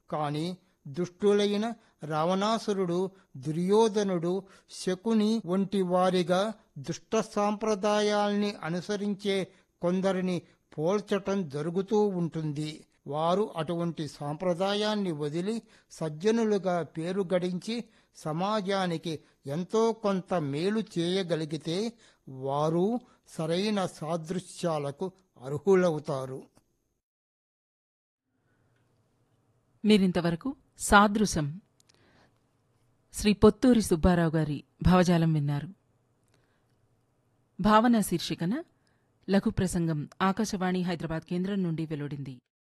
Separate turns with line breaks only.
కాని దుష్టులైన రావణాసురుడు దుర్యోధనుడు శకుని వంటి వారిగా దుష్ట సాంప్రదాయాల్ని అనుసరించే కొందరిని పోల్చటం జరుగుతూ ఉంటుంది వారు అటువంటి సాంప్రదాయాన్ని వదిలి సజ్జనులుగా పేరు గడించి సమాజానికి ఎంతో కొంత మేలు చేయగలిగితే వారు సరైన సాదృశ్యాలకు అర్హులవుతారు
మీరింతవరకు సాదృశం శ్రీ పొత్తూరి సుబ్బారావు గారి భావజాలం విన్నారు భావన శీర్షికన లఘు ప్రసంగం ఆకాశవాణి హైదరాబాద్ కేంద్రం నుండి వెలువడింది